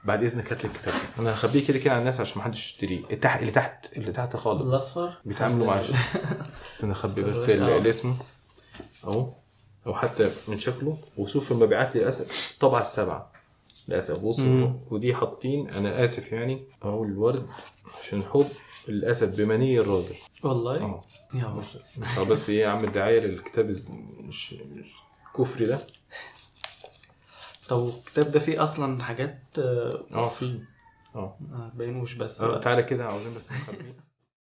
بعد اذنك هات لي الكتاب ده انا هخبيه كده كده على الناس عشان ما حدش يشتريه التحت اللي تحت اللي تحت خالص الاصفر بيتعاملوا مع استنى اخبي بس طب ال- آه. الاسم اهو او حتى من شكله وشوف المبيعات للاسف طبعا السبعه للاسف بصوا مم. ودي حاطين انا اسف يعني اهو الورد عشان الحب للاسف بمني الراجل والله اه يا الله. مش اه بس ايه اعمل دعايه للكتاب الز- مش مش الكفري ده طب الكتاب ده فيه اصلا حاجات آه، اه في اه ما بينوش بس آه، تعالى كده عاوزين بس نخبيه